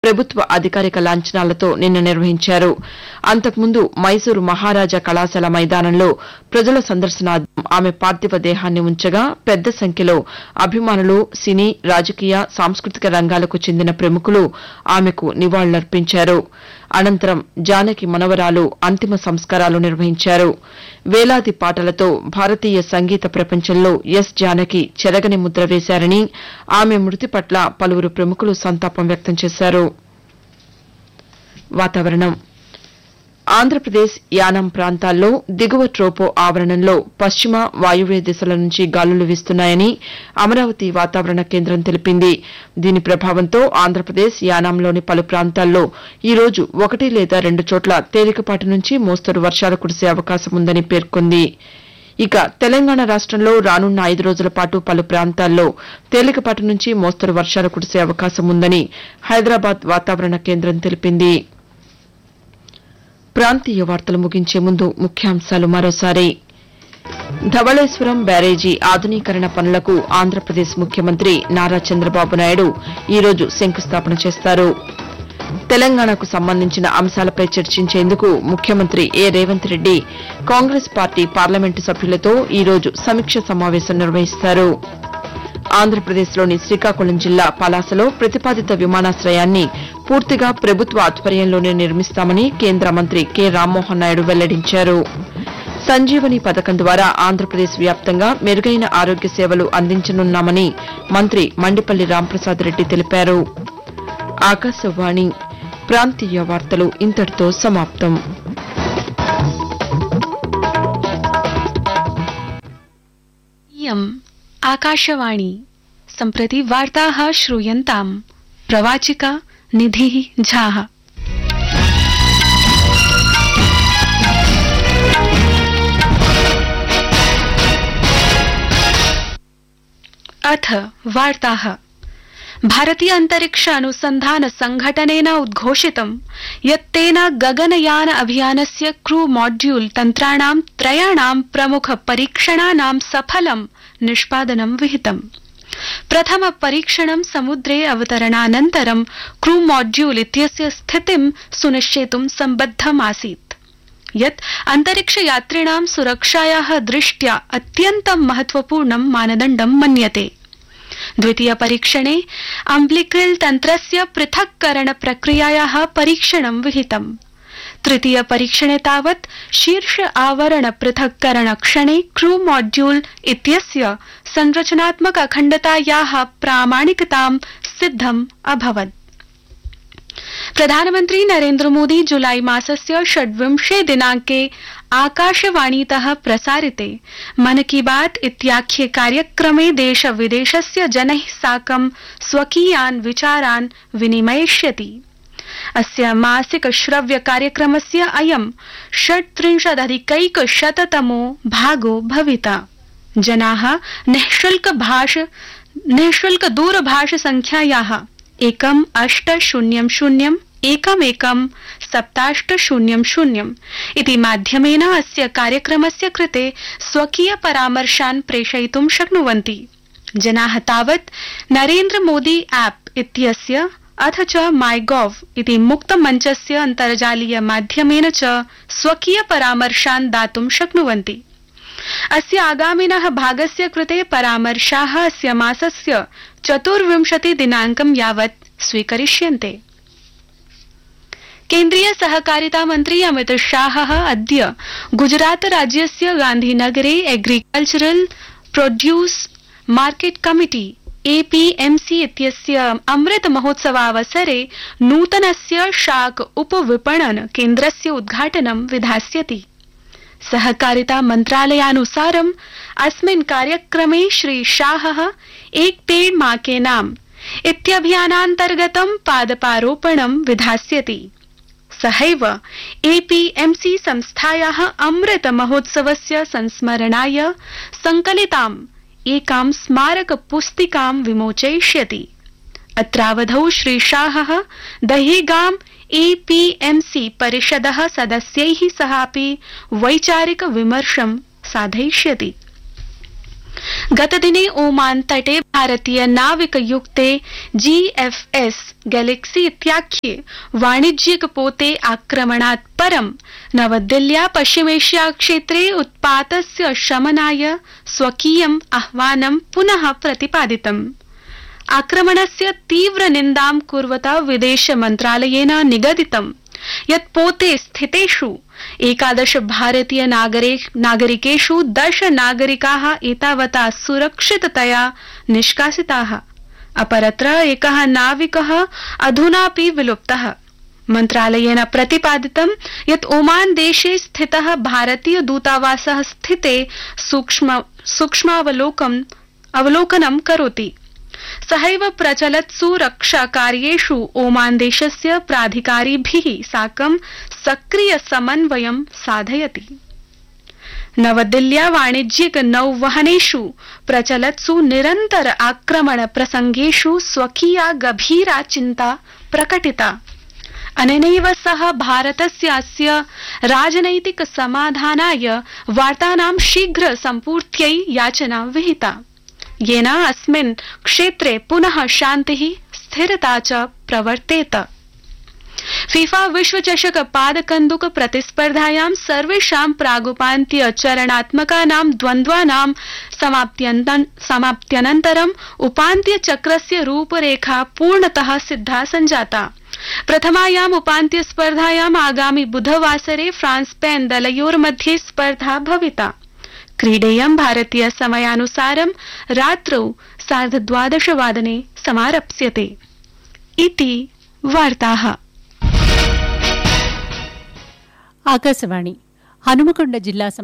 ప్రభుత్వ అధికారిక లాంఛనాలతో నిన్న నిర్వహించారు అంతకుముందు మైసూరు మహారాజా కళాశాల మైదానంలో ప్రజల సందర్శనార్థం ఆమె పార్థివ దేహాన్ని ఉంచగా పెద్ద సంఖ్యలో అభిమానులు సినీ రాజకీయ సాంస్కృతిక రంగాలకు చెందిన ప్రముఖులు ఆమెకు నివాళులర్పించారు అనంతరం జానకి మనవరాలు అంతిమ సంస్కారాలు నిర్వహించారు వేలాది పాటలతో భారతీయ సంగీత ప్రపంచంలో ఎస్ జానకి చెరగని ముద్ర వేశారని ఆమె మృతి పట్ల పలువురు ప్రముఖులు సంతాపం వ్యక్తం చేశారు వాతావరణం ఆంధ్రప్రదేశ్ యానాం ప్రాంతాల్లో దిగువ ట్రోపో ఆవరణంలో పశ్చిమ వాయువ్య దిశల నుంచి గాలులు వీస్తున్నాయని అమరావతి వాతావరణ కేంద్రం తెలిపింది దీని ప్రభావంతో ఆంధ్రప్రదేశ్ యానాంలోని పలు ప్రాంతాల్లో ఈ రోజు ఒకటి లేదా రెండు చోట్ల తేలికపాటి నుంచి మోస్తరు వర్షాలు కురిసే అవకాశం ఉందని పేర్కొంది ఇక తెలంగాణ రాష్టంలో రానున్న ఐదు రోజుల పాటు పలు ప్రాంతాల్లో తేలికపాటి నుంచి మోస్తరు వర్షాలు కురిసే అవకాశం ఉందని హైదరాబాద్ వాతావరణ కేంద్రం తెలిపింది ప్రాంతీయ వార్తలు ముగించే ముందు ముఖ్యాంశాలు మరోసారి ధవళేశ్వరం బ్యారేజీ ఆధునీకరణ పనులకు ఆంధ్రప్రదేశ్ ముఖ్యమంత్రి నారా చంద్రబాబు నాయుడు ఈరోజు శంకుస్థాపన చేస్తారు తెలంగాణకు సంబంధించిన అంశాలపై చర్చించేందుకు ముఖ్యమంత్రి A Revanth Reddy Congress party parliament సభ్యులతో ఈరోజు సమీక్ష సమావేశం నిర్వహిస్తారు ఆంధ్రప్రదేశ్లోని శ్రీకాకుళం జిల్లా పలాసలో ప్రతిపాదిత విమానాశ్రయాన్ని పూర్తిగా ప్రభుత్వ ఆధ్వర్యంలోనే నిర్మిస్తామని కేంద్ర మంత్రి కె రామ్మోహన్ నాయుడు వెల్లడించారు సంజీవని పథకం ద్వారా ఆంధ్రప్రదేశ్ వ్యాప్తంగా మెరుగైన ఆరోగ్య సేవలు అందించనున్నామని మంత్రి మండిపల్లి రాంప్రసాద్ రెడ్డి తెలిపారు ఆకాశవాణి ప్రాంతీయ వార్తలు ఇంతటితో సమాప్తం इयम् आकाशवाणी सम्प्रति वार्ताः श्रूयन्ताम् प्रवाचिका निधिः झाः अथ वार्ताः भारतीय अन्तरिक्ष अनुसन्धान संघटनेन उद्घोषितं यत् तेन गगनयान अभियानस्य क्रू मॉड्यूल तन्त्राणां त्रयाणां प्रमुख परीक्षणानां सफलं निष्पादनं विहितम् प्रथम परीक्षणं समुद्रे अवतरणानन्तरं क्रू मॉड्यूल इत्यस्य स्थितिं सुनिश्चेतुं सम्बद्धमासीत् यत् अन्तरिक्षयात्रिणां सुरक्षाया दृष्ट्या अत्यन्तं महत्वपूर्णं मानदण्डं मन्यते द्वितीय परीक्षणे अम्ब्लिक्रिल् तन्त्रस्य पृथक्करण प्रक्रियाया परीक्षणं विहितम् तृतीय परीक्षणे तावत् शीर्ष आवरण पृथक्करण क्षणे क्रू मॉड्यूल इत्यस्य संरचनात्मक अखण्डताया प्रामाणिकतां सिद्धम् अभवत् प्रधानमन्त्री नरेन्द्र मोदी जुलाई मासस्य षड्विंशे दिनाङ्के आकाशवाणीत प्रसारिते मन की बात इत्याख्ये कार्यक्रमे देश विदेशस्य जनै साकं स्वकीयान् विचारान् विनिमयिष्यति अस्य मासिक श्रव्य कार्यक्रमस्य अयं षट्त्रिंशदधिकैकशततमो भागो भविता जना निःशुल्क भाष निःशुल्क दूरभाष संख्याया एकम् अष्ट शून्यं शून्यम् एकमेकं सप्ताष्ट शून्यं शून्यम् इति माध्यमेन अस्य कार्यक्रमस्य कृते स्वकीय परामर्शान् प्रेषयितुं शक्नुवन्ति जना तावत् नरेन्द्र मोदी ऐप इत्यस्य अथ च माई गॉव इति मुक्तमञ्चस्य अन्तर्जालीय माध्यमेन च स्वकीय परामर्शान् दातुं शक्नुवन्ति अस्य आगामिन भागस्य कृते परामर्शा अस्य मासस्य चतुर्विंशति दिनाङ्कं यावत् स्वीकरिष्यन्ते केन्द्रीय सहकारिता मन्त्री अमित शाह अद्य गुजरात राज्यस्य गान्धीनगरे agricultural produce market committee APMC इत्यस्य अमृत महोत्सवावसरे नूतनस्य शाक उपविपणन केन्द्रस्य उद्घाटनं विधास्यति सहकारिता मन्त्रालयानुसारम् अस्मिन् कार्यक्रमे श्री शाह एक पेड़ मा के नाम इत्यभियानान्तर्गतं पादपारोपणं विधास्यति सहैव एपीएमसी संस्थाया अमृत महोत्सवस्य संस्मरणाय संकलिताम् एकां स्मारक पुस्तिकां विमोचयिष्यति अत्रावधौ श्री शाह दहेगाम एपीएमसी परिषद सदस्यै सहापि वैचारिक विमर्शं साधयिष्यति गतदिने ओमान तटे भारतीय नाविकयुक्ते जीएफएस गैलेक्सी इत्याख्ये वाणिज्यिक पोते आक्रमणात् परं नवदिल्ल्या पश्चिमेष्या क्षेत्रे उत्पातस्य शमनाय स्वकीयम् आह्वानं पुनः प्रतिपादितम् आक्रमणस्य तीव्र निन्दां कुर्वता विदेश मन्त्रालयेन निगदितं यत् पोते स्थितेषु एकादश भारतीय नागरिकेषु दश नागरिका एतावता सुरक्षिततया निष्कासिता अपरत्र एक नाविक अधुनापि विलुप्त मन्त्रालयेन प्रतिपादितं यत् ओमान देशे स्थित भारतीय दूतावास स्थिते सूक्ष्मावलोकनं करोति सहैव प्रचलत्सु रक्षाकार्येषु ओमान देशस्य प्राधिकारिभि साकं सक्रिय समन्वयं साधयति नवदिल्ल्या वाणिज्यिक नौवहनेषु प्रचलत्सु निरन्तर आक्रमण प्रसंगेषु स्वकीया गभीरा चिन्ता प्रकटिता अनेनैव सह भारतस्य अस्य राजनैतिक समाधानाय वार्तानां शीघ्र सम्पूर्त्यै याचना विहिता येन अस्मिन् क्षेत्रे पुनः शान्ति स्थिरता च प्रवर्तेत फीफा विश्वचषक पादकन्दुक प्रतिस्पर्धायां सर्वेषां प्रागुपान्त्य चरणात्मकानां द्वन्द्वानां समाप्त्यनन्तरं उपान्त्य चक्रस्य रूपरेखा पूर्णतः सिद्धा सञ्जाता प्रथमायाम् उपान्त्य स्पर्धायाम् आगामि बुधवासरे फ्रांस स्पेन दलयोर्मध्ये स्पर्धा भविता क्रीडेयं भारतीय समयानुसारं रात्रौ सार्धद्वादशवादने समारप्स्यते इति वार्ताः ఆకాశవాణి హనుమకొండ జిల్లా సమ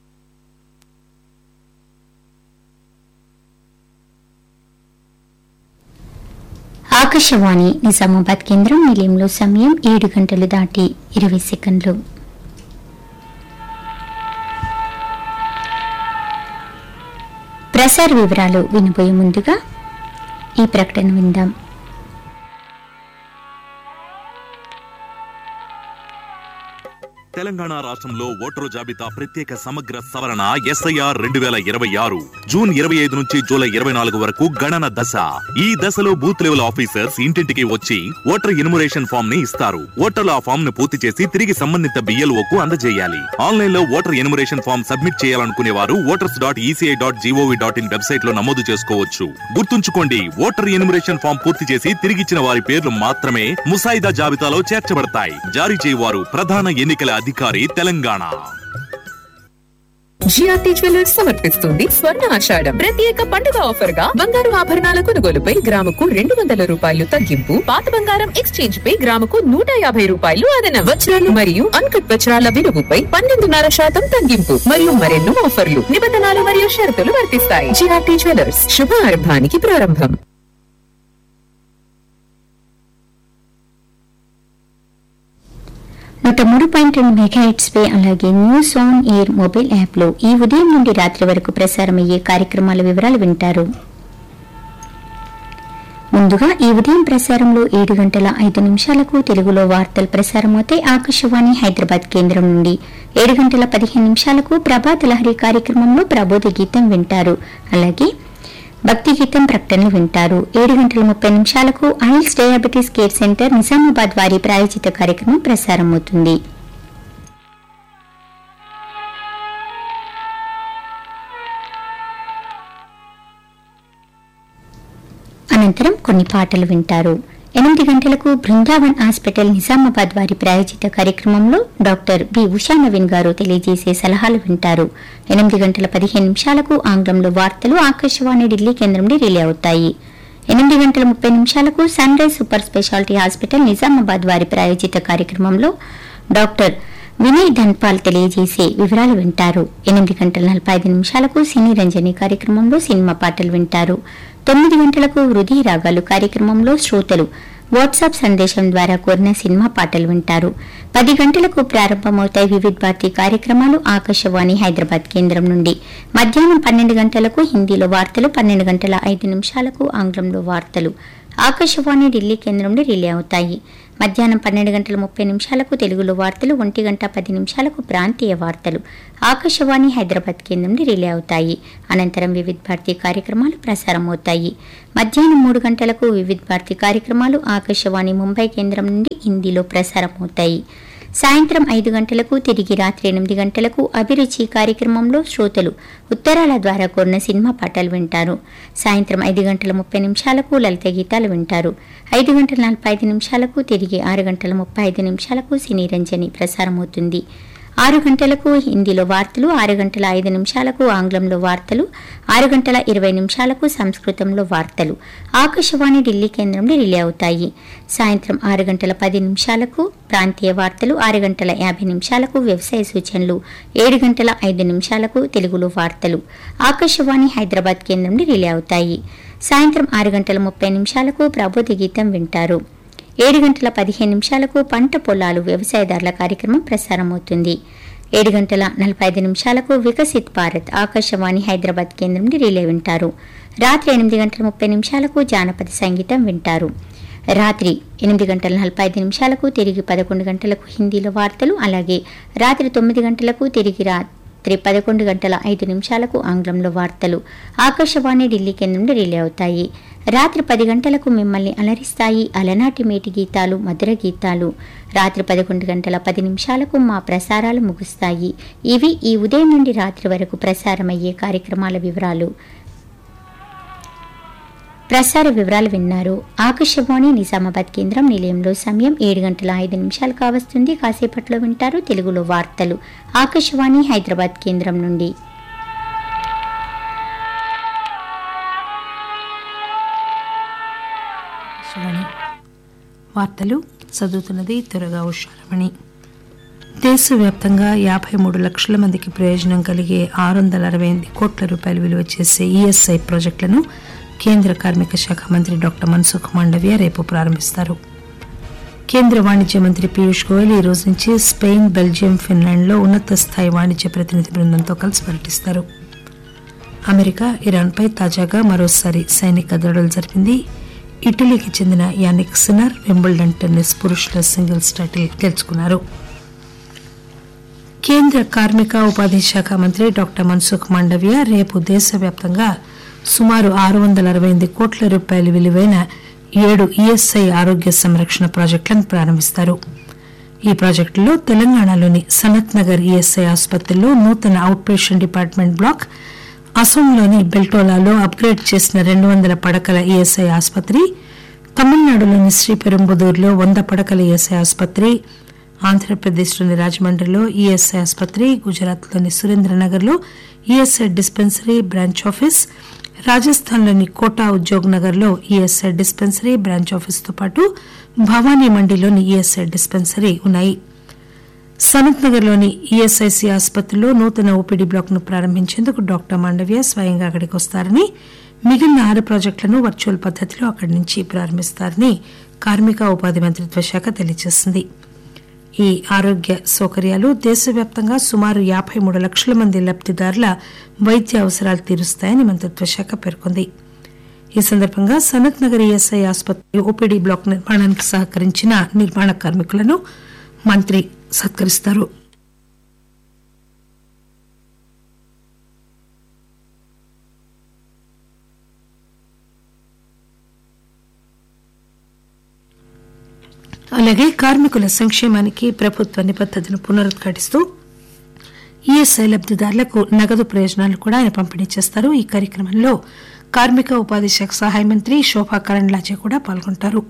ఆకాశవాణి నిజామాబాద్ కేంద్రం నిలయంలో సమయం ఏడు గంటలు దాటి ఇరవై సెకండ్లు ప్రసార వివరాలు వినబోయే ముందుగా ఈ ప్రకటన విందాం తెలంగాణ రాష్ట్రంలో ఓటరు జాబితా ప్రత్యేక సమగ్ర సవరణ ఎస్ఐఆర్ రెండు వేల ఇరవై ఆరు జూన్ ఇరవై ఐదు నుంచి జూలై ఇరవై నాలుగు వరకు గణన దశ ఈ దశలో బూత్ లెవెల్ ఆఫీసర్స్ ఇంటింటికి వచ్చి ఓటర్ ఇనుమరేషన్ ఫామ్ ని ఇస్తారు ఓటర్లు ఆ ఫామ్ ను పూర్తి చేసి తిరిగి సంబంధిత బిఎల్ఓ కు అందజేయాలి ఆన్లైన్ లో ఓటర్ ఎనుమరేషన్ ఫామ్ సబ్మిట్ చేయాలనుకునే వారు voters dot ECI dot GOV dot in website లో నమోదు చేసుకోవచ్చు గుర్తుంచుకోండి ఓటర్ ఎనుమరేషన్ ఫామ్ పూర్తి చేసి తిరిగిచ్చిన వారి పేర్లు మాత్రమే ముసాయిదా జాబితాలో చేర్చబడతాయి జారీ చేయవారు ప్రధాన ఎన్నికల అధికారి తెలంగాణ జిఆర్టీ జ్యువెలర్స్ సమర్పిస్తుంది స్వర్ణ ఆషాఢం ప్రత్యేక పండుగ ఆఫర్ గా బంగారు ఆభరణాల కొనుగోలుపై గ్రాముకు రెండు వందల రూపాయలు తగ్గింపు పాత బంగారం ఎక్స్చేంజ్ పై గ్రాముకు నూట యాభై రూపాయలు అదన వజ్రాలు మరియు అన్కట్ వజ్రాల విలువపై పన్నెండున్నర శాతం తగ్గింపు మరియు మరెన్నో ఆఫర్లు నిబంధనలు మరియు షరతులు వర్తిస్తాయి జిఆర్టీ జ్యువెలర్స్ శుభారంభానికి ప్రారంభం నూట మూడు పాయింట్ రెండు మెగాహెట్స్ పై అలాగే న్యూస్ ఆన్ ఎయిర్ మొబైల్ యాప్లో ఈ ఉదయం నుండి రాత్రి వరకు ప్రసారమయ్యే కార్యక్రమాల వివరాలు వింటారు ముందుగా ఈ ఉదయం ప్రసారంలో ఏడు గంటల ఐదు నిమిషాలకు తెలుగులో వార్తలు ప్రసారమవుతాయి ఆకాశవాణి హైదరాబాద్ కేంద్రం నుండి ఏడు గంటల పదిహేను నిమిషాలకు ప్రభాత లహరి కార్యక్రమంలో ప్రబోధ గీతం వింటారు అలాగే భక్తి గీతం ప్రకటనలు వింటారు ఏడు గంటల ముప్పై నిమిషాలకు Isles diabetes care centre Nizamabad వారి ప్రాయోజిత కార్యక్రమం ప్రసారమవుతుంది అనంతరం కొన్ని పాటలు వింటారు ఎనిమిది గంటలకు బృందావన్ హాస్పిటల్ నిజామాబాద్ వారి ప్రాయోజిత కార్యక్రమంలో డాక్టర్ బి ఉషా నవీన్ గారు తెలియజేసే సలహాలు వింటారు ఎనిమిది గంటల పదిహేను నిమిషాలకు ఆంగ్లంలో వార్తలు ఆకాశవాణి ఢిల్లీ కేంద్రం నుండి రిలే అవుతాయి ఎనిమిది గంటల ముప్పై నిమిషాలకు sunrise super speciality hospital Nizamabad వారి ప్రాయోజిత కార్యక్రమంలో డాక్టర్ వినయ్ ధన్పాల్ తెలియజేసే వివరాలు వింటారు ఎనిమిది గంటల నలభై ఐదు నిమిషాలకు సినీ రంజని కార్యక్రమంలో సినిమా పాటలు వింటారు తొమ్మిది గంటలకు హృదయ రాగాలు కార్యక్రమంలో శ్రోతలు వాట్సాప్ సందేశం ద్వారా కోరిన సినిమా పాటలు వింటారు పది గంటలకు ప్రారంభమవుతాయి వివిధ భారతి కార్యక్రమాలు ఆకాశవాణి హైదరాబాద్ కేంద్రం నుండి మధ్యాహ్నం పన్నెండు గంటలకు హిందీలో వార్తలు పన్నెండు గంటల ఐదు నిమిషాలకు ఆంగ్లంలో వార్తలు ఆకాశవాణి ఢిల్లీ కేంద్రం నుండి రిలే అవుతాయి మధ్యాహ్నం పన్నెండు గంటల ముప్పై నిమిషాలకు తెలుగులో వార్తలు ఒంటి గంట పది నిమిషాలకు ప్రాంతీయ వార్తలు ఆకాశవాణి హైదరాబాద్ కేంద్రం నుండి రిలే అవుతాయి అనంతరం వివిధ భారతి కార్యక్రమాలు ప్రసారం అవుతాయి మధ్యాహ్నం మూడు గంటలకు వివిధ భారతి కార్యక్రమాలు ఆకాశవాణి ముంబై కేంద్రం నుండి హిందీలో ప్రసారం అవుతాయి సాయంత్రం ఐదు గంటలకు తిరిగి రాత్రి ఎనిమిది గంటలకు అభిరుచి కార్యక్రమంలో శ్రోతలు ఉత్తరాల ద్వారా కోరిన సినిమా పాటలు వింటారు సాయంత్రం ఐదు గంటల ముప్పై నిమిషాలకు లలిత గీతాలు వింటారు ఐదు గంటల నలభై ఐదు నిమిషాలకు తిరిగి ఆరు గంటల ముప్పై ఐదు నిమిషాలకు సినీ రంజని ప్రసారమవుతుంది ఆరు గంటలకు హిందీలో వార్తలు ఆరు గంటల ఐదు నిమిషాలకు ఆంగ్లంలో వార్తలు ఆరు గంటల ఇరవై నిమిషాలకు సంస్కృతంలో వార్తలు ఆకాశవాణి ఢిల్లీ కేంద్రంలో రిలే అవుతాయి సాయంత్రం ఆరు గంటల పది నిమిషాలకు ప్రాంతీయ వార్తలు ఆరు గంటల యాభై నిమిషాలకు వ్యవసాయ సూచనలు ఏడు గంటల ఐదు నిమిషాలకు తెలుగులో వార్తలు ఆకాశవాణి హైదరాబాద్ కేంద్రం నుండి రిలే అవుతాయి సాయంత్రం ఆరు గంటల ముప్పై నిమిషాలకు ప్రబోధ గీతం వింటారు ఏడు గంటల పదిహేను నిమిషాలకు పంట పొలాలు వ్యవసాయదారుల కార్యక్రమం ప్రసారమవుతుంది ఏడు గంటల నలభై ఐదు నిమిషాలకు వికసిత్ భారత్ ఆకాశవాణి హైదరాబాద్ కేంద్రం నుండి రిలే వింటారు రాత్రి ఎనిమిది గంటల ముప్పై నిమిషాలకు జానపద సంగీతం వింటారు రాత్రి ఎనిమిది గంటల నలభై ఐదు నిమిషాలకు తిరిగి పదకొండు గంటలకు హిందీలో వార్తలు అలాగే రాత్రి తొమ్మిది గంటలకు తిరిగి రాత్రి పదకొండు గంటల ఐదు నిమిషాలకు ఆంగ్లంలో వార్తలు ఆకాశవాణి ఢిల్లీ కేంద్రం నుండి రిలే అవుతాయి రాత్రి పది గంటలకు మిమ్మల్ని అలరిస్తాయి అలనాటి మేటి గీతాలు మధుర గీతాలు రాత్రి పదకొండు గంటల పది నిమిషాలకు మా ప్రసారాలు ముగుస్తాయి ఇవి ఈ ఉదయం నుండి రాత్రి వరకు ప్రసారమయ్యే కార్యక్రమాల వివరాలు ప్రసార వివరాలు విన్నారు ఆకాశవాణి నిజామాబాద్ కేంద్రం నిలయంలో సమయం ఏడు గంటల ఐదు నిమిషాలు కావస్తుంది కాసేపట్లో వింటారు తెలుగులో వార్తలు ఆకాశవాణి హైదరాబాద్ కేంద్రం నుండి ఆకాశవాణి వార్తలు చదువుతున్నది త్వరగా ఉషారమణి దేశవ్యాప్తంగా యాభై మూడు లక్షల మందికి ప్రయోజనం కలిగే ఆరు వందల అరవై ఎనిమిది కోట్ల రూపాయలు విలువ చేసే ఈఎస్ఐ ప్రాజెక్టులను కేంద్ర కార్మిక శాఖ మంత్రి డాక్టర్ మన్సుఖ్ మాండవ్య రేపు ప్రారంభిస్తారు కేంద్ర వాణిజ్య మంత్రి పీయూష్ గోయల్ ఈ రోజు నుంచి స్పెయిన్ బెల్జియం ఫిన్లాండ్లో ఉన్నత స్థాయి వాణిజ్య ప్రతినిధి బృందంతో కలిసి పర్యటిస్తారు అమెరికా ఇరాన్పై తాజాగా మరోసారి సైనిక దాడులు జరిపింది ఇటలీకి చెందిన యానిక్ సినర్ వింబుల్డన్ టెన్నిస్ పురుషుల సింగిల్స్ టైటిల్ గెలుచుకున్నారు కేంద్ర కార్మిక ఉపాధి శాఖ మంత్రి డాక్టర్ మన్సుఖ్ మాండవ్య రేపు దేశవ్యాప్తంగా సుమారు ఆరు వందల అరవై ఎనిమిది కోట్ల రూపాయల విలువైన ఏడు ఈఎస్ఐ ఆరోగ్య సంరక్షణ ప్రాజెక్టులను ప్రారంభిస్తారు ఈ ప్రాజెక్టులో తెలంగాణలోని సనత్ నగర్ ఈఎస్ఐ ఆసుపత్రిలో నూతన అవుట్ పేషెంట్ డిపార్ట్మెంట్ బ్లాక్ అసోంలోని బెల్టోలాలో అప్గ్రేడ్ చేసిన రెండు వందల పడకల ఈఎస్ఐ ఆసుపత్రి తమిళనాడులోని శ్రీపెరుంబుదూరులో వంద పడకల ఈఎస్ఐ ఆసుపత్రి ఆంధ్రప్రదేశ్లోని రాజమండ్రిలో ఈఎస్ఐ ఆసుపత్రి గుజరాత్లోని సురేంద్రనగర్లో ఈఎస్ఐ డిస్పెన్సరీ బ్రాంచ్ ఆఫీస్ రాజస్థాన్లోని కోటా ఉద్యోగ్ నగర్లో ఈఎస్ఐ డిస్పెన్సరీ బ్రాంచ్ ఆఫీస్తో పాటు భవానీ మండిలోని ఈఎస్ఐ డిస్పెన్సరీ ఉన్నాయి సనత్ నగర్లోని ఈఎస్ఐసి ఆసుపత్రిలో నూతన ఓపీడీ బ్లాక్ ను ప్రారంభించేందుకు డాక్టర్ మాండవ్య స్వయంగా అక్కడికి వస్తారని మిగిలిన ఆరు ప్రాజెక్టులను వర్చువల్ పద్దతిలో అక్కడి నుంచి ప్రారంభిస్తారని కార్మిక ఉపాధి మంత్రిత్వ శాఖ తెలియజేసింది ఈ ఆరోగ్య సౌకర్యాలు దేశవ్యాప్తంగా సుమారు యాభై మూడు లక్షల మంది లబ్దిదారుల వైద్య అవసరాలు తీరుస్తాయని మంత్రిత్వ శాఖ పేర్కొంది ఈ సందర్భంగా సనత్ నగర్ ఈఎస్ఐ ఆసుపత్రి ఓపీడీ బ్లాక్ నిర్మాణానికి సహకరించిన నిర్మాణ కార్మికులను మంత్రి సత్కరిస్తారు అలాగే కార్మికుల సంక్షేమానికి ప్రభుత్వ నిబద్దతను పునరుద్ఘాటిస్తూ ఈఎస్ఐ లబ్దిదారులకు నగదు ప్రయోజనాలు కూడా ఆయన పంపిణీ చేస్తారు ఈ కార్యక్రమంలో కార్మిక ఉపాధి శాఖ సహాయ మంత్రి శోభా కరండ్లాజే కూడా పాల్గొంటారు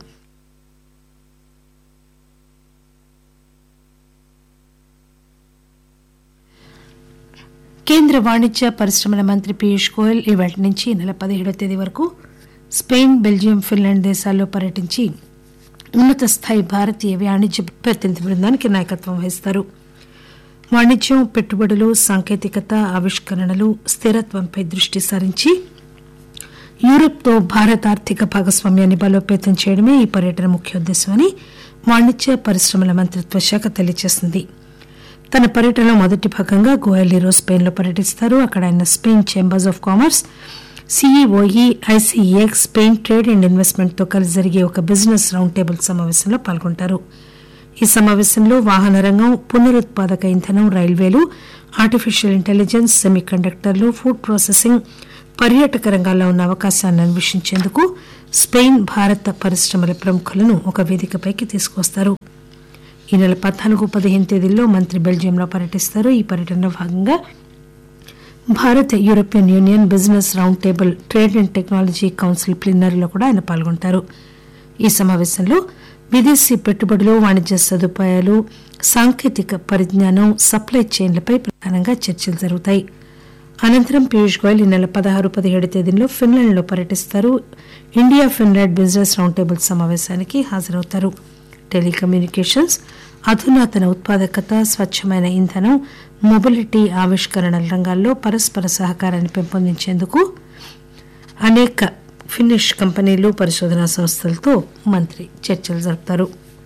కేంద్ర వాణిజ్య పరిశ్రమల మంత్రి పీయూష్ గోయల్ ఇవాళ నుంచి ఈ నెల పదిహేడవ తేదీ వరకు స్పెయిన్ బెల్జియం ఫిన్లాండ్ దేశాల్లో పర్యటించి ఉన్నత స్థాయి భారతీయ వాణిజ్య ప్రతినిధి బృందానికి నాయకత్వం వహిస్తారు వాణిజ్యం పెట్టుబడులు సాంకేతికత ఆవిష్కరణలు స్థిరత్వంపై దృష్టి సారించి యూరప్తో భారత్ ఆర్థిక భాగస్వామ్యాన్ని బలోపేతం చేయడమే ఈ పర్యటన ముఖ్య ఉద్దేశమని వాణిజ్య పరిశ్రమల మంత్రిత్వ శాఖ తెలియజేసింది తన పర్యటనలో మొదటి భాగంగా గోయల్ ఈరోజు స్పెయిన్లో పర్యటిస్తారు అక్కడ ఆయన Spain chambers of commerce CEOE ICEX Spain trade and investment తో కలిసి జరిగే ఒక బిజినెస్ రౌండ్ టేబుల్ సమావేశంలో పాల్గొంటారు ఈ సమావేశంలో వాహన రంగం పునరుత్పాదక ఇంధనం రైల్వేలు ఆర్టిఫిషియల్ ఇంటెలిజెన్స్ సెమీ కండక్టర్లు ఫుడ్ ప్రాసెసింగ్ పర్యాటక రంగాల్లో ఉన్న అవకాశాలను అన్వేషించేందుకు స్పెయిన్ భారత పరిశ్రమల ప్రముఖులను ఒక వేదికపైకి తీసుకొస్తారు ఈ నెల పద్నాలుగు పదిహేను తేదీల్లో మంత్రి బెల్జియంలో పర్యటిస్తారు ఈ పర్యటనలో భాగంగా Bharat European Union business round table trade and technology council ప్లీనరీలో కూడా ఆయన పాల్గొంటారు ఈ సమావేశంలో విదేశీ పెట్టుబడులు వాణిజ్య సదుపాయాలు సాంకేతిక పరిజ్ఞానం సప్లై చైన్లపై ప్రధానంగా చర్చలు జరుగుతాయి అనంతరం పీయూష్ గోయల్ ఈ నెల పదహారు పదిహేడు తేదీల్లో ఫిన్లాండ్లో పర్యటిస్తారు India Finland business round table సమావేశానికి హాజరవుతారు టెలికమ్యూనికేషన్స్ అధునాతన ఉత్పాదకత స్వచ్ఛమైన ఇంధనం మొబిలిటీ ఆవిష్కరణల రంగాల్లో పరస్పర సహకారాన్ని పెంపొందించేందుకు అనేక ఫిన్నిష్ కంపెనీలు పరిశోధనా సంస్థలతో మంత్రి చర్చలు జరుపుతారు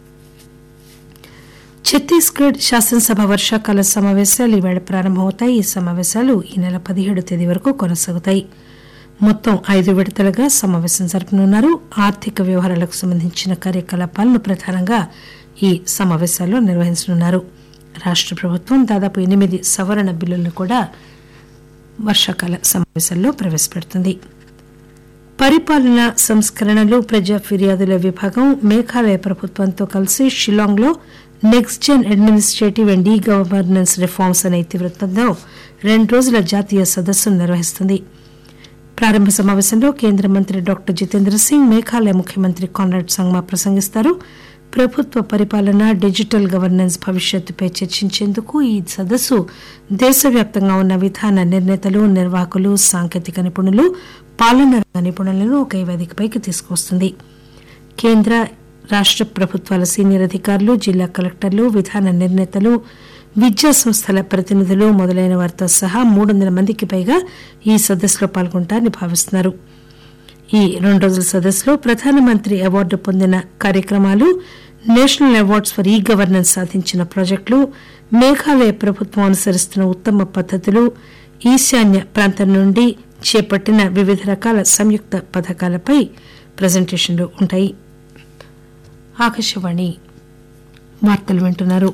ఛత్తీస్గఢ్ శాసనసభ వర్షాకాల సమావేశాలు ఈవేళ ప్రారంభమవుతాయి ఈ సమావేశాలు ఈ నెల పదిహేడు తేదీ వరకు కొనసాగుతాయి మొత్తం ఐదు విడతలుగా సమావేశం జరపనున్నారు ఆర్థిక వ్యవహారాలకు సంబంధించిన కార్యకలాపాలను ప్రధానంగా ఈ సమావేశాల్లో నిర్వహించనున్నారు రాష్ట ప్రభుత్వం దాదాపు ఎనిమిది సవరణ బిల్లులను కూడా వర్షాకాల సమావేశాల్లో ప్రవేశపెడుతుంది పరిపాలన సంస్కరణలు ప్రజా ఫిర్యాదుల విభాగం మేఘాలయ ప్రభుత్వంతో కలిసి షిలాంగ్లో next gen administrative and e governance reforms అనే ఇతివృత్తంలో రెండు రోజుల జాతీయ సదస్సును నిర్వహిస్తుంది ప్రారంభ సమావేశంలో కేంద్ర మంత్రి డాక్టర్ జితేంద్ర సింగ్ మేఘాలయ ముఖ్యమంత్రి కాన్రాడ్ సంగ్మా ప్రసంగిస్తారు ప్రభుత్వ పరిపాలన డిజిటల్ గవర్నెన్స్ భవిష్యత్తుపై చర్చించేందుకు ఈ సదస్సు దేశవ్యాప్తంగా ఉన్న విధాన నిర్ణేతలు నిర్వాహకులు సాంకేతిక నిపుణులు పాలనా రంగ నిపుణులను ఒకే వేదికపైకి తీసుకువస్తుంది కేంద్ర రాష్ట ప్రభుత్వాల సీనియర్ అధికారులు జిల్లా కలెక్టర్లు విధాన నిర్ణేతలు విద్యా సంస్థల ప్రతినిధులు మొదలైన వారితో సహా మూడు వందల మందికి పైగా ఈ సదస్సులో పాల్గొంటారని భావిస్తున్నారు ఈ రెండు రోజుల సదస్సులో ప్రధానమంత్రి అవార్డు పొందిన కార్యక్రమాలు national awards for e governance సాధించిన ప్రాజెక్టులు మేఘాలయ ప్రభుత్వం అనుసరిస్తున్న ఉత్తమ పద్దతులు ఈశాన్య ప్రాంతం నుండి చేపట్టిన వివిధ రకాల సంయుక్త పథకాలపై ప్రజెంటేషన్లు ఉంటాయి ఆకాశవాణి వార్తలు వింటున్నారు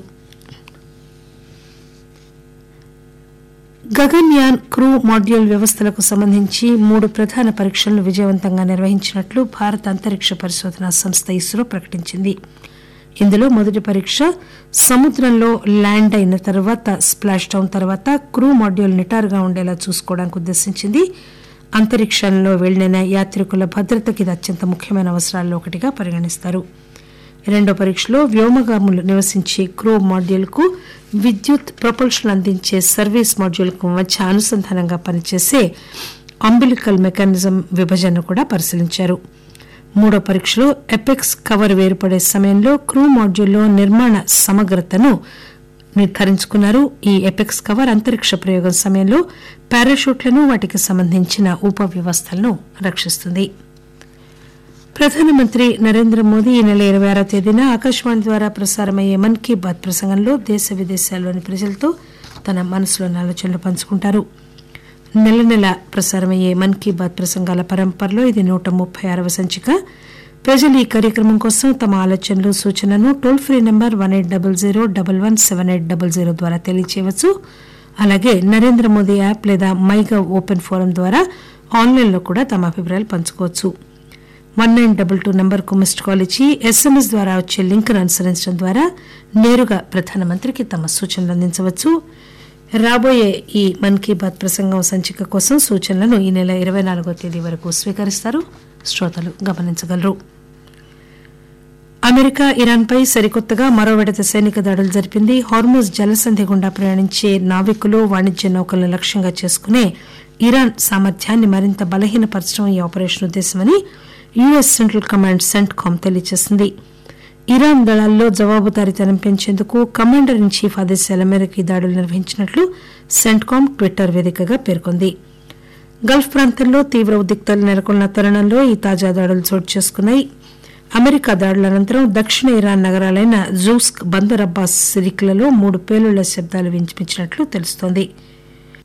గగన్యాన్ క్రూ మాడ్యూల్ వ్యవస్థలకు సంబంధించి మూడు ప్రధాన పరీక్షలను విజయవంతంగా నిర్వహించినట్లు భారత అంతరిక్ష పరిశోధనా సంస్థ ఇస్రో ప్రకటించింది ఇందులో మొదటి పరీక్ష సముద్రంలో ల్యాండ్ అయిన తర్వాత స్ప్లాష్ డౌన్ తర్వాత క్రూ మాడ్యూల్ నిటారుగా ఉండేలా చూసుకోవడానికి ఉద్దేశించింది అంతరిక్షంలో వెళ్లిన యాత్రికుల భద్రతకి ఇది అత్యంత ముఖ్యమైన అవసరాల్లో ఒకటిగా పరిగణిస్తారు రెండో పరీక్షలో వ్యోమగాములు నివసించే క్రూ మాడ్యూల్ కు విద్యుత్ ప్రొపల్షన్ అందించే సర్వీస్ మాడ్యూల్ కు మధ్య అనుసంధానంగా పనిచేసే అంబిలికల్ మెకానిజం విభజన కూడా పరిశీలించారు మూడో పరీక్షలో ఎపెక్స్ కవర్ వేరుపడే సమయంలో క్రూ మాడ్యూల్లో నిర్మాణ సమగ్రతను నిర్ధారించుకున్నారు ఈ ఎపెక్స్ కవర్ అంతరిక్ష ప్రయోగం సమయంలో పారాషూట్లను వాటికి సంబంధించిన ఉప వ్యవస్థలను రక్షిస్తుంది ప్రధానమంత్రి నరేంద్ర మోదీ ఈ నెల ఇరవై ఆరో తేదీన ఆకాశవాణి ద్వారా ప్రసారమయ్యే మన్ కీ బాత్ ప్రసంగంలో దేశ విదేశాల్లోని ప్రజలతో తన మనసులోని ఆలోచనలు పంచుకుంటారు నెల నెల ప్రసారమయ్యే మన్ కీ బాత్ ప్రసంగాల పరంపరలో ఇది నూట ముప్పై ఆరవ సంచిక ప్రజలు ఈ కార్యక్రమం కోసం తమ ఆలోచనలు సూచనలను toll free number one eight double zero double one seven eight double zero ద్వారా తెలియచేయవచ్చు అలాగే నరేంద్ర మోదీ యాప్ లేదా మైగవ్ ఓపెన్ ఫోరం ద్వారా ఆన్లైన్లో కూడా తమ అభిప్రాయాలు పంచుకోవచ్చు వన్ నైన్ డబుల్ టూ నంబర్కు మిస్డ్ కాల్ ఇచ్చి ఎస్ఎంఎస్ ద్వారా వచ్చే లింక్ను అనుసరించడం ద్వారా నేరుగా ప్రధానమంత్రికి తమ సూచనలు అందించవచ్చు రాబోయే ఈ మన్ కీ బాత్ ప్రసంగం సంచిక కోసం సూచనలను ఈ నెల ఇరవై నాలుగో తేదీ వరకు స్వీకరిస్తారు శ్రోతలు గమనించగలరు అమెరికా ఇరాన్పై సరికొత్తగా మరో విడత సైనిక దాడులు జరిపింది హార్మోజ్ జలసంధి గుండా ప్రయాణించే నావికులు వాణిజ్య నౌకలను లక్ష్యంగా చేసుకునే ఇరాన్ సామర్థ్యాన్ని మరింత బలహీనపరచడం ఈ ఆపరేషన్ ఉద్దేశమని యుఎస్ సెంట్రల్ కమాండ్ సెంట్కామ్ తెలియజేసింది ఇరాన్ దళాల్లో జవాబుదారీతనం పెంచేందుకు కమాండర్ ఇన్ చీఫ్ ఆదేశాల మేరకు ఈ దాడులు నిర్వహించినట్లు సెంట్కామ్ ట్విట్టర్ వేదికగా పేర్కొంది గల్ఫ్ ప్రాంతంలో తీవ్ర ఉద్రిక్తలు నెలకొన్న తరుణంలో ఈ తాజా దాడులు చోటు చేసుకున్నాయి అమెరికా దాడుల అనంతరం దక్షిణ ఇరాన్ నగరాలైన జూస్క్ బందర్ అబ్బాస్ సిరిక్లలో మూడు పేలుళ్ల శబ్దాలు వినిపించినట్లు తెలుస్తోంది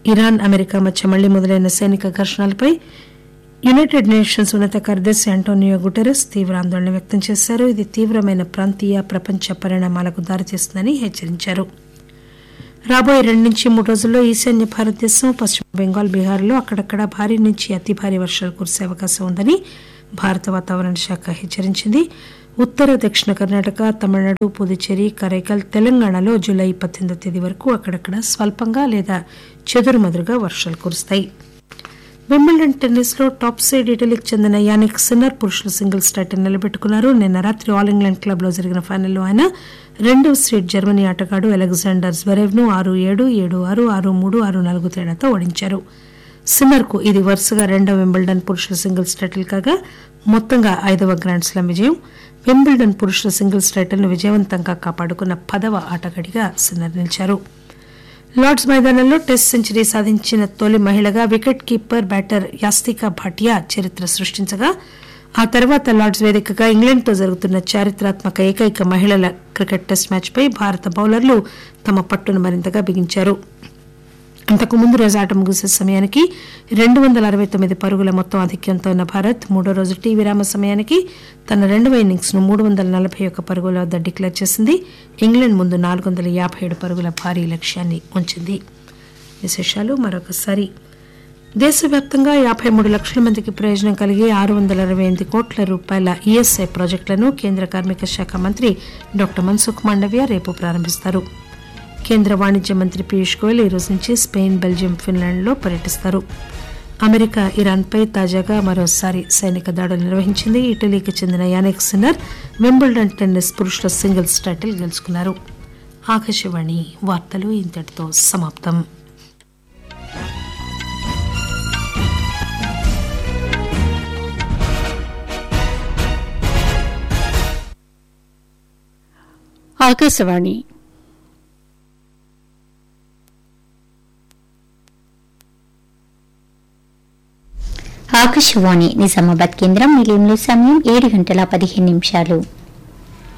ఇరాన్ అమెరికా మధ్య మళ్లీ మొదలైన సైనిక ఘర్షణలపై యునైటెడ్ నేషన్స్ ఉన్నత కార్యదర్శి అంటోనియో గుటెరస్ తీవ్ర ఆందోళన వ్యక్తం చేశారు ఇది తీవ్రమైన ప్రాంతీయ ప్రపంచ పరిణామాలకు దారితీస్తుందని హెచ్చరించారు రాబోయే రెండు నుంచి మూడు రోజుల్లో ఈశాన్య భారతదేశం పశ్చిమ బెంగాల్ బీహార్లో అక్కడక్కడ భారీ నుంచి అతి భారీ వర్షాలు కురిసే అవకాశం ఉందని భారత వాతావరణ శాఖ హెచ్చరించింది ఉత్తర దక్షిణ కర్ణాటక తమిళనాడు పుదుచ్చేరి కరైకల్ తెలంగాణలో జూలై పద్దెనిమిదో తేదీ వరకు అక్కడక్కడ స్వల్పంగా లేదా చెదురుమదురుగా వర్షాలు కురుస్తాయి వింబిల్డన్ టెన్నిస్ లో టాప్ సైడ్ ఇటలీకి చెందిన యానిక్ సిన్నర్ పురుషుల సింగిల్స్ టైటిల్ నిలబెట్టుకున్నారు నిన్న రాత్రి ఆల్ ఇంగ్లాండ్ క్లబ్ లో జరిగిన ఫైనల్లో ఆయన రెండవ సీడ్ జర్మనీ ఆటగాడు అలెగ్జాండర్ జ్వరేవ్ ను ఆరు ఏడు ఏడు ఆరు ఆరు మూడు ఆరు నాలుగు తేడాతో ఓడించారు సిన్నర్ కు ఇది వరుసగా రెండవ వింబిల్డన్ పురుషుల సింగిల్స్ టైటిల్ కాగా మొత్తంగా ఐదవ గ్రాండ్ స్లామ్ విజయం వింబిల్డన్ పురుషుల సింగిల్స్ టైటిల్ ను విజయవంతంగా కాపాడుకున్న పదవ ఆటగాడిగా సిన్నర్ నిలిచారు లార్డ్స్ మైదానంలో టెస్ట్ సెంచరీ సాధించిన తొలి మహిళగా wicket keeper batter Yastika Bhatia చరిత్ర సృష్టించగా ఆ తర్వాత లార్డ్స్ వేదికగా ఇంగ్లాండ్తో జరుగుతున్న చారిత్రాత్మక ఏకైక మహిళల క్రికెట్ టెస్ట్ మ్యాచ్పై భారత బౌలర్లు తమ పట్టును మరింతగా బిగించారు అంతకు ముందు రోజు ఆట ముగిసే సమయానికి రెండు వందల అరవై తొమ్మిది పరుగుల మొత్తం ఆధిక్యంతో ఉన్న భారత్ మూడో రోజు టీ విరామ సమయానికి తన రెండవ ఇన్నింగ్స్ ను మూడు వందల నలభై ఒక్క పరుగుల వద్ద డిక్లేర్ చేసింది ఇంగ్లాండ్ ముందు నాలుగు వందల యాభై ఏడు పరుగుల భారీ లక్ష్యాన్ని ఉంచింది విశేషాలు మరొకసారి దేశవ్యాప్తంగా యాభై మూడు లక్షల మందికి ప్రయోజనం కలిగే ఆరు వందల అరవై ఎనిమిది కోట్ల రూపాయల ఈఎస్ఐ ప్రాజెక్టులను కేంద్ర కార్మిక శాఖ మంత్రి డాక్టర్ మన్సుఖ్ మాండవ్య రేపు ప్రారంభిస్తారు కేంద్ర వాణిజ్య మంత్రి పీయూష్ గోయల్ ఈ రోజు నుంచి స్పెయిన్ బెల్జియం ఫిన్లాండ్లో పర్యటిస్తారు అమెరికా ఇరాన్పై తాజాగా మరోసారి సైనిక దాడులు నిర్వహించింది ఇటలీకి చెందిన యానిక్ సిన్నర్ వింబుల్డన్ టెన్నిస్ పురుషుల సింగిల్స్ టైటిల్ గెలుచుకున్నారు ఆకాశవాణి వార్తలు ఇంతటితో సమాప్తం ఆకాశవాణి ఆకాశవాణి నిజామాబాద్ కేంద్రం నిలయంలో సమయం ఏడు గంటల పదిహేను నిమిషాలు